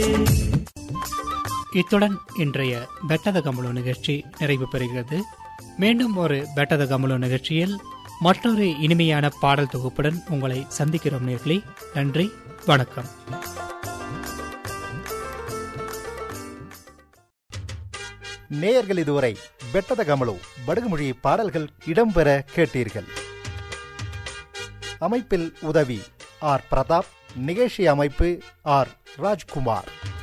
இத்துடன் இன்றைய பெட்டத கமலு நிகழ்ச்சி நிறைவு பெறுகிறது மீண்டும் ஒரு பெட்டத கமலு நிகழ்ச்சியில் மற்றொரு இனிமையான பாடல் தொகுப்புடன் உங்களை சந்திக்கிறோம் நேர்களே நன்றி வணக்கம் நேயர்கள் இதுவரை பெட்டத கமலு படுகுமொழி பாடல்கள் இடம்பெற கேட்டீர்கள் அமைப்பில் உதவி ஆர் பிரதாப் நிகழ்ச்சி அமைப்பு ஆர் ராஜ்குமார்